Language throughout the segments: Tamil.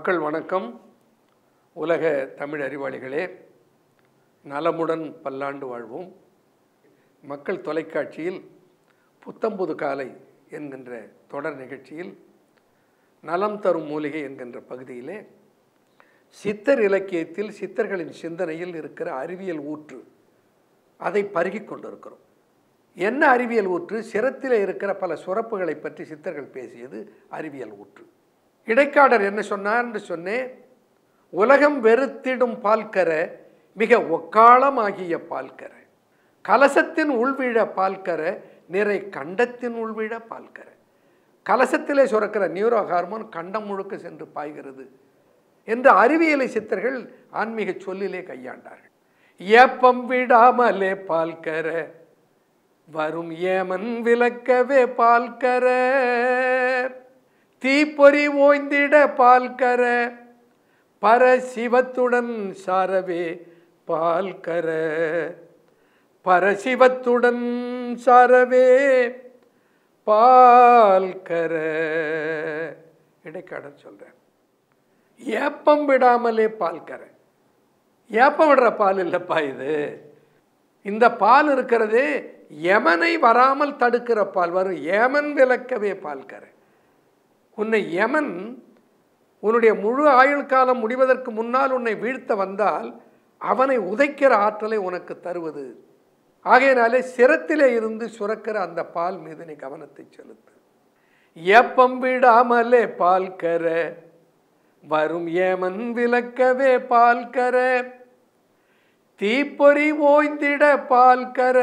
மக்கள் வணக்கம் உலக தமிழ் அறிவாளிகளே நலமுடன் பல்லாண்டு வாழ்வோம் மக்கள் தொலைக்காட்சியில் புத்தம்புது காலை என்கின்ற தொடர் நிகழ்ச்சியில் நலம் தரும் மூலிகை என்கின்ற பகுதியிலே சித்தர் இலக்கியத்தில் சித்தர்களின் சிந்தனையில் இருக்கிற அறிவியல் ஊற்று அதை பருகிக் கொண்டிருக்கிறோம் என்ன அறிவியல் ஊற்று சிரத்திலே இருக்கிற பல சுரப்புகளை பற்றி சித்தர்கள் பேசியது அறிவியல் ஊற்று இடைக்காடர் என்ன சொன்னார்னு சொன்னேன் உலகம் வெறுத்திடும் பால்கர மிக ஒக்காளமாகிய பால்கர கலசத்தின் உள்விழ பால்கர நிறை கண்டத்தின் உள்விழ பால்கர கலசத்திலே சுரக்கிற நியூரோ ஹார்மோன் கண்டம் முழுக்க சென்று பாய்கிறது என்று அறிவியலை சித்தர்கள் ஆன்மீக சொல்லிலே கையாண்டார்கள் ஏப்பம் விடாமலே பால்கர வரும் ஏமன் விளக்கவே பால்கர தீப்பொறி ஓய்ந்திட பால்கர பரசிவத்துடன் சாரவே பால்கர பரசிவத்துடன் சாரவே பால்கர இடைக்காடல் சொல்றேன் ஏப்பம் விடாமலே பால்கர ஏப்பம் விடுற பால் இல்லைப்பா இது இந்த பால் இருக்கிறதே யமனை வராமல் தடுக்கிற பால் வரும் ஏமன் விளக்கவே பால்கர உன்னை யமன் உன்னுடைய முழு ஆயுள் காலம் முடிவதற்கு முன்னால் உன்னை வீழ்த்த வந்தால் அவனை உதைக்கிற ஆற்றலை உனக்கு தருவது ஆகையினாலே சிரத்திலே இருந்து சுரக்கிற அந்த பால் மீது நீ கவனத்தை செலுத்து ஏப்பம் விடாமலே பால்கர வரும் ஏமன் விளக்கவே பால்கர தீப்பொறி ஓய்ந்திட பால்கர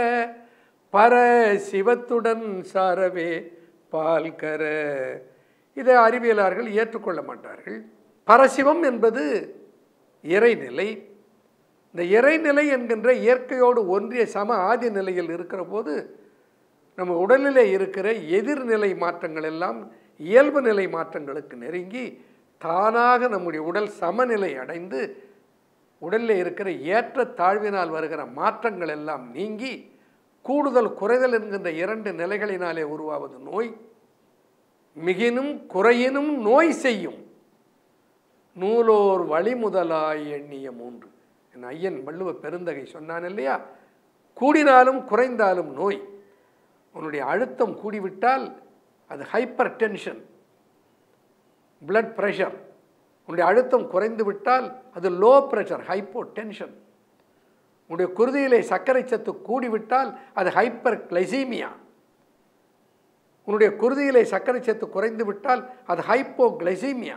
பர சிவத்துடன் சாரவே பால்கர இதை அறிவியலார்கள் ஏற்றுக்கொள்ள மாட்டார்கள் பரசிவம் என்பது இறைநிலை இந்த இறைநிலை என்கின்ற இயற்கையோடு ஒன்றிய சம ஆதி நிலையில் இருக்கிற போது நம்ம உடலிலே இருக்கிற எதிர்நிலை மாற்றங்கள் எல்லாம் இயல்பு நிலை மாற்றங்களுக்கு நெருங்கி தானாக நம்முடைய உடல் சமநிலை அடைந்து உடலில் இருக்கிற ஏற்ற தாழ்வினால் வருகிற மாற்றங்கள் எல்லாம் நீங்கி கூடுதல் குறைதல் என்கின்ற இரண்டு நிலைகளினாலே உருவாவது நோய் மிகினும் குறையினும் நோய் செய்யும் நூலோர் வழிமுதலாய் எண்ணிய மூன்று என் ஐயன் வள்ளுவ பெருந்தகை சொன்னான் இல்லையா கூடினாலும் குறைந்தாலும் நோய் உன்னுடைய அழுத்தம் கூடிவிட்டால் அது ஹைப்பர் டென்ஷன் பிளட் ப்ரெஷர் உன்னுடைய அழுத்தம் குறைந்து விட்டால் அது லோ ப்ரெஷர் ஹைப்போ டென்ஷன் உன்னுடைய குருதியிலே சர்க்கரை சத்து கூடிவிட்டால் அது ஹைப்பர் கிளைசீமியா உன்னுடைய குருதியிலே சர்க்கரை சத்து குறைந்து விட்டால் அது ஹைப்போ கிளைசீமியா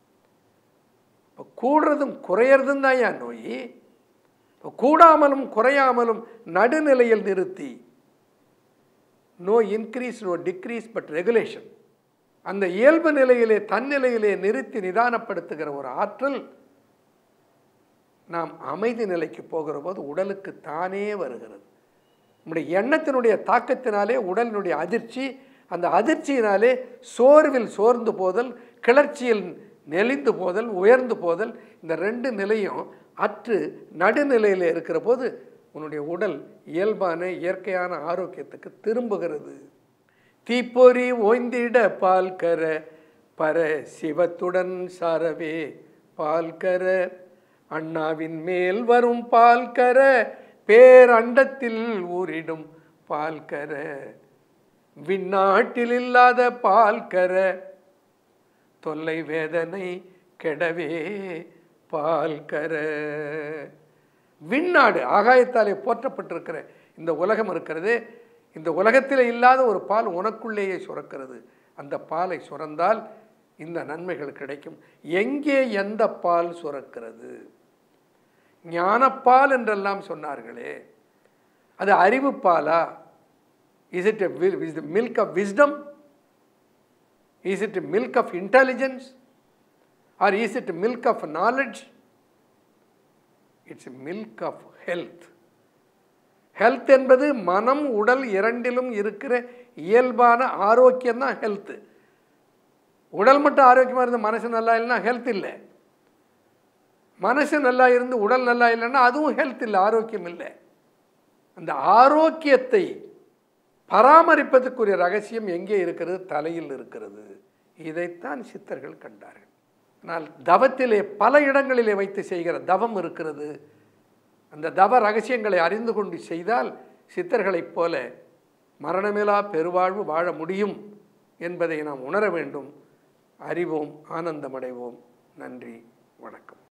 இப்போ கூடுறதும் குறையிறதும் தான் ஏன் நோய் இப்போ கூடாமலும் குறையாமலும் நடுநிலையில் நிறுத்தி no increase no decrease but regulation அந்த இயல்பு நிலையிலே தன்னிலையிலே நிறுத்தி நிதானப்படுத்துகிற ஒரு ஆற்றல் நாம் அமைதி நிலைக்கு போகிற போது உடலுக்கு தானே வருகிறது நம்முடைய எண்ணத்தினுடைய தாக்கத்தினாலே உடலினுடைய அதிர்ச்சி அந்த அதிர்ச்சியினாலே சோர்வில் சோர்ந்து போதல் கிளர்ச்சியில் நெளிந்து போதல் உயர்ந்து போதல் இந்த ரெண்டு நிலையும் அற்று நடுநிலையில் இருக்கிற போது உன்னுடைய உடல் இயல்பான இயற்கையான ஆரோக்கியத்துக்கு திரும்புகிறது தீப்பொறி ஓய்ந்திட பால்கர பர சிவத்துடன் சாரவே பால்கர அண்ணாவின் மேல் வரும் பால்கர பேரண்டத்தில் ஊரிடும் பால்கர விண்ணாட்டில் இல்லாத பால்கர தொல்லை வேதனை கெடவே பால்கர விண்ணாடு ஆகாயத்தாலே போற்றப்பட்டிருக்கிற இந்த உலகம் இருக்கிறதே இந்த உலகத்தில் இல்லாத ஒரு பால் உனக்குள்ளேயே சுரக்கிறது அந்த பாலை சுரந்தால் இந்த நன்மைகள் கிடைக்கும் எங்கே எந்த பால் சுரக்கிறது ஞானப்பால் என்றெல்லாம் சொன்னார்களே அது அறிவு பாலா is it is the milk of wisdom is it milk of intelligence or is it milk of knowledge it's milk of health health என்பது மனம் உடல் இரண்டிலும் இருக்கிற இயல்பான ஆரோக்கியம் தான் ஹெல்த்து உடல் மட்டும் ஆரோக்கியமாக இருந்து மனசு நல்லா இல்லைன்னா ஹெல்த் இல்லை மனசு நல்லா இருந்து உடல் நல்லா இல்லைன்னா அதுவும் ஹெல்த் இல்லை ஆரோக்கியம் இல்லை அந்த ஆரோக்கியத்தை பராமரிப்பதற்குரிய ரகசியம் எங்கே இருக்கிறது தலையில் இருக்கிறது இதைத்தான் சித்தர்கள் கண்டார்கள் ஆனால் தவத்திலே பல இடங்களிலே வைத்து செய்கிற தவம் இருக்கிறது அந்த தவ ரகசியங்களை அறிந்து கொண்டு செய்தால் சித்தர்களைப் போல மரணமிலா பெருவாழ்வு வாழ முடியும் என்பதை நாம் உணர வேண்டும் அறிவோம் ஆனந்தமடைவோம் நன்றி வணக்கம்